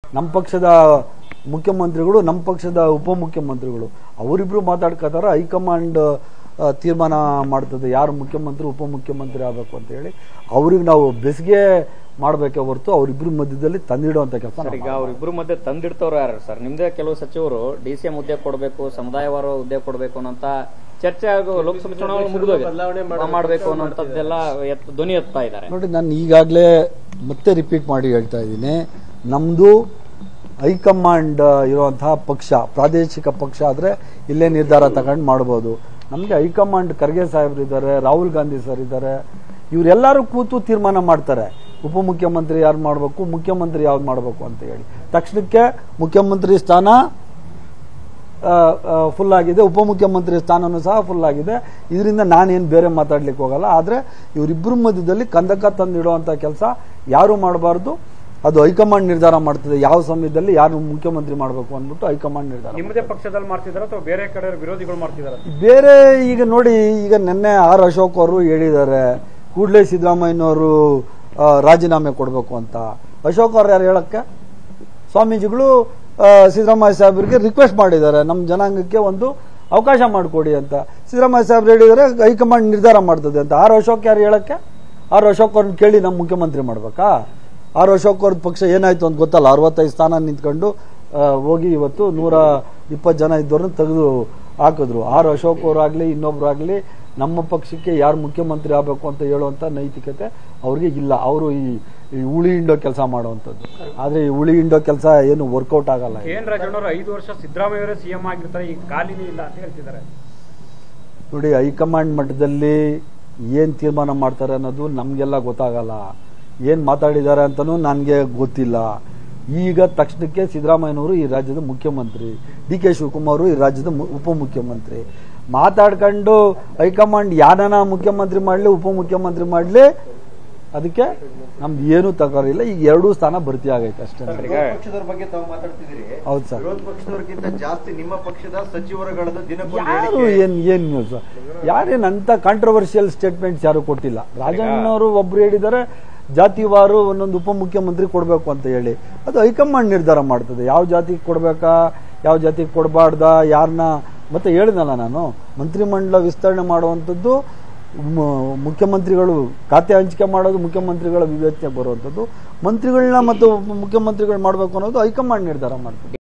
ನಮ್ಮ ಪಕ್ಷದ ಮುಖ್ಯಮಂತ್ರಿಗಳು ನಮ್ಮ ಪಕ್ಷದ ಉಪಮುಖ್ಯಮಂತ್ರಿಗಳು ಅವರಿಬ್ರು ಮಾತಾಡ್ಕೋತಾರ ಹೈಕಮಾಂಡ್ ಆ, ತೀರ್ಮಾನ ಮಾಡ್ತದೆ ಯಾರು ಮುಖ್ಯಮಂತ್ರಿ ಉಪಮುಖ್ಯಮಂತ್ರಿ ಆಗಬೇಕು ಅಂತ ಹೇಳಿ ಅವ್ರಿಗೆ ನಾವು ಬೆಸಿಗೆ ಮಾಡಬೇಕೆ ಹೊರತು ಅವರಿಬ್ರು ಮಧ್ಯದಲ್ಲಿ ತಂದಿಡುವಂತ ಕೆಲಸ ಸರ್ ಈಗ ಅವ್ರಿಬ್ರು ಮಧ್ಯೆ ತಂದಿಡ್ತವ್ರು ಯಾರು ಸರ್ ನಿಮ್ದೇ ಕೆಲವು ಸಚಿವರು ಡಿ ಸಿ ಎಂ ಹುದ್ದೆ ಕೊಡಬೇಕು ಸಮುದಾಯವಾರ ಹುದ್ದೆ ಕೊಡಬೇಕು ಅನ್ನೋಂತ ಚರ್ಚೆ ಆಗೋ ಲೋಕಸಭೆ ಚುನಾವಣೆ ಮುಗಿದೋಗಿ ಮಾಡಬೇಕು ಅನ್ನೋಂಥದ್ದೆಲ್ಲ ಎತ್ತು ಧ್ವನಿ ಎತ್ತಾ ಇದ್ದಾರೆ ನೋಡಿ ನಾನು ಈಗಾಗಲೇ ಮತ್ತೆ ರಿಪೀಟ್ ಮಾಡಿ ಹೇಳ್ತಾ ಇದ್ದೀನಿ ನಮ್ಮದು ಹೈಕಮಾಂಡ್ ಇರುವಂತಹ ಪಕ್ಷ ಪ್ರಾದೇಶಿಕ ಪಕ್ಷ ಆದರೆ ಇಲ್ಲೇ ನಿರ್ಧಾರ ತಗೊಂಡು ಮಾಡ್ಬೋದು ನಮಗೆ ಹೈಕಮಾಂಡ್ ಖರ್ಗೆ ಸಾಹೇಬ್ರು ಇದ್ದಾರೆ ರಾಹುಲ್ ಗಾಂಧಿ ಸರ್ ಇದ್ದಾರೆ ಇವರೆಲ್ಲರೂ ಕೂತು ತೀರ್ಮಾನ ಮಾಡ್ತಾರೆ ಉಪಮುಖ್ಯಮಂತ್ರಿ ಯಾರು ಮಾಡಬೇಕು ಮುಖ್ಯಮಂತ್ರಿ ಯಾವ್ದು ಮಾಡಬೇಕು ಅಂತ ಹೇಳಿ ತಕ್ಷಣಕ್ಕೆ ಮುಖ್ಯಮಂತ್ರಿ ಸ್ಥಾನ ಫುಲ್ ಆಗಿದೆ ಉಪಮುಖ್ಯಮಂತ್ರಿ ಸ್ಥಾನನೂ ಸಹ ಫುಲ್ ಆಗಿದೆ ಇದರಿಂದ ನಾನೇನು ಬೇರೆ ಮಾತಾಡ್ಲಿಕ್ಕೆ ಹೋಗಲ್ಲ ಆದರೆ ಇವರಿಬ್ಬರ ಮಧ್ಯದಲ್ಲಿ ಕಂದಕ ತಂದಿಡುವಂಥ ಕೆಲಸ ಯಾರು ಮಾಡಬಾರ್ದು ಅದು ಹೈಕಮಾಂಡ್ ನಿರ್ಧಾರ ಮಾಡ್ತದೆ ಯಾವ ಸಮಯದಲ್ಲಿ ಯಾರು ಮುಖ್ಯಮಂತ್ರಿ ಮಾಡಬೇಕು ಅಂದ್ಬಿಟ್ಟು ಹೈಕಮಾಂಡ್ ನಿರ್ಧಾರ ನಿಮ್ಮದೇ ಪಕ್ಷದಲ್ಲಿ ಮಾಡ್ತಿದಾರ ಅಥವಾ ಬೇರೆ ಕಡೆ ವಿರೋಧಿಗಳು ಮಾಡ್ತಿದಾರ ಬೇರೆ ಈಗ ನೋಡಿ ಈಗ ನಿನ್ನೆ ಆರ್ ಅಶೋಕ್ ಅವರು ಹೇಳಿದ್ದಾರೆ ಕೂಡಲೇ ಸಿದ್ದರಾಮಯ್ಯನವರು ಆ, ರಾಜೀನಾಮೆ ಕೊಡಬೇಕು ಅಂತ ಅಶೋಕ್ ಅವ್ರು ಯಾರು ಹೇಳಕ್ಕೆ ಸ್ವಾಮೀಜಿಗಳು ಆ, ಸಿದ್ದರಾಮಯ್ಯ ಸಾಹೇಬರಿಗೆ ರಿಕ್ವೆಸ್ಟ್ ಮಾಡಿದ್ದಾರೆ ನಮ್ಮ ಜನಾಂಗಕ್ಕೆ ಒಂದು ಅವಕಾಶ ಮಾಡಿಕೊಡಿ ಅಂತ ಸಿದ್ದರಾಮಯ್ಯ ಸಾಹೇಬ್ರು ಹೇಳಿದರೆ ಹೈಕಮಾಂಡ್ ನಿರ್ಧಾರ ಮಾಡ್ತದೆ ಅಂತ ಆರ್ ಅಶೋಕ್ ಯಾರು ಹೇಳಕ್ಕೆ ಆರ್ ಅಶೋಕ್ ಅವ್ರನ್ನ ಕೇಳಿ ನಮ್ಮ ಮುಖ್ಯಮಂತ್ರಿ ಮಾಡ್ಬೇಕಾ ಆರ್ ಅಶೋಕ್ ಅವ್ರದ್ದು ಪಕ್ಷ ಏನಾಯ್ತು ಅಂತ ಗೊತ್ತಲ್ಲ ಅರವತ್ತೈದು ಸ್ಥಾನ ನಿಂತ್ಕೊಂಡು ಆ, ಹೋಗಿ ಇವತ್ತು ನೂರ ಇಪ್ಪತ್ತು ಜನ ಇದ್ದವ್ರನ್ನ ತೆಗೆದು ಹಾಕಿದ್ರು ಆರ್ ಅಶೋಕ್ ಅವರಾಗ್ಲಿ ಇನ್ನೊಬ್ರಾಗ್ಲಿ ನಮ್ಮ ಪಕ್ಷಕ್ಕೆ ಯಾರು ಮುಖ್ಯಮಂತ್ರಿ ಆಗಬೇಕು ಅಂತ ಹೇಳುವಂತ ನೈತಿಕತೆ ಅವ್ರಿಗೆ ಇಲ್ಲ ಅವರು ಈ ಈ ಉಳಿ ಹಿಂಡೋ ಕೆಲಸ ಮಾಡುವಂಥದ್ದು ಆದ್ರೆ ಈ ಉಳಿ ಹಿಂಡೋ ಕೆಲಸ ಏನು ವರ್ಕೌಟ್ ಆಗಲ್ಲ ಕೆ ಎನ್ ರಾಜಣ್ಣವರು ಐದು ವರ್ಷ ಸಿದ್ದರಾಮಯ್ಯವರೇ ಸಿಎಂ ಆಗಿರ್ತಾರೆ ಈಗ ಖಾಲಿನೇ ಇಲ್ಲ ಅಂತ ಹೇಳ್ತಿದ್ದಾರೆ ನೋಡಿ ಹೈಕಮಾಂಡ್ ಮಟ್ಟದಲ್ಲಿ ಏನು ತೀರ್ಮಾನ ಮಾಡ್ತಾರೆ ಅನ್ನೋದು ನಮಗೆಲ್ಲ ಗೊತ್ತಾಗಲ್ಲ ಏನು ಮಾತಾಡಿದ್ದಾರೆ ಅಂತಲೂ ನನಗೆ ಗೊತ್ತಿಲ್ಲ ಈಗ ತಕ್ಷಣಕ್ಕೆ ಸಿದ್ದರಾಮಯ್ಯನವರು ಈ ರಾಜ್ಯದ ಮುಖ್ಯಮಂತ್ರಿ ಡಿ ಕೆ ಶಿವಕುಮಾರ್ ಈ ರಾಜ್ಯದ ಮು- ಉಪಮುಖ್ಯಮಂತ್ರಿ ಮಾತಾಡ್ಕೊಂಡು ಹೈಕಮಾಂಡ್ ಯಾರನ್ನ ಮುಖ್ಯಮಂತ್ರಿ ಮಾಡಲಿ ಉಪಮುಖ್ಯಮಂತ್ರಿ ಮಾಡಲಿ ಅದಕ್ಕೆ ನಮ್ದು ಏನೂ ತಗೋರಿಲ್ಲ ಈಗ ಎರಡೂ ಸ್ಥಾನ ಭರ್ತಿ ಆಗೈತೆ ಅಷ್ಟೇ ಈಗ ಪಕ್ಷದವ್ರ ಬಗ್ಗೆ ತಾವು ಮಾತಾಡ್ತಿದ್ದೀರಿ ಹೌದು ಸರ್ ವಿರೋಧ ಪಕ್ಷದವ್ರಿಗಿಂತ ಜಾಸ್ತಿ ನಿಮ್ಮ ಪಕ್ಷದ ಸಚಿವರುಗಳದ್ದು ದಿನಕ್ಕೊಂದು ಯಾರು ಹೇಳಿಕೆ. ಏನ್ ಏನ್ ನ್ಯೂಸ್ ಯಾರೇನ್ ಅಂತ ಕಾಂಟ್ರವರ್ಷಿಯಲ್ ಸ್ಟೇಟ್ಮೆಂಟ್ಸ್ ಯಾರು ಕೊಟ್ಟಿಲ್ಲ ರಾಜಣ್ಣವರು ಒಬ್ರು ಹೇಳಿದ್ದಾರೆ ಜಾತಿವಾರು ಒಂದೊಂದು ಉಪಮುಖ್ಯಮಂತ್ರಿ ಕೊಡಬೇಕು ಅಂತ ಹೇಳಿ ಅದು ಹೈಕಮಾಂಡ್ ನಿರ್ಧಾರ ಮಾಡ್ತದೆ ಯಾವ ಜಾತಿಗೆ ಕೊಡ್ಬೇಕಾ ಯಾವ ಜಾತಿಗೆ ಕೊಡಬಾರ್ದ ಯಾರನ್ನ ಮತ್ತೆ ಹೇಳಿದ್ನಲ್ಲ ನಾನು ಮಂತ್ರಿಮಂಡಲ ವಿಸ್ತರಣೆ ಮಾಡುವಂಥದ್ದು ಮ- ಮುಖ್ಯಮಂತ್ರಿಗಳು ಖಾತೆ ಹಂಚಿಕೆ ಮಾಡೋದು ಮುಖ್ಯಮಂತ್ರಿಗಳ ವಿವೇಚನೆ ಬರುವಂಥದ್ದು ಮಂತ್ರಿಗಳನ್ನ ಮತ್ತು ಉಪ ಮುಖ್ಯಮಂತ್ರಿಗಳು ಮಾಡಬೇಕು ಅನ್ನೋದು ಹೈಕಮಾಂಡ್ ನಿರ್ಧಾರ ಮಾಡ್ತದೆ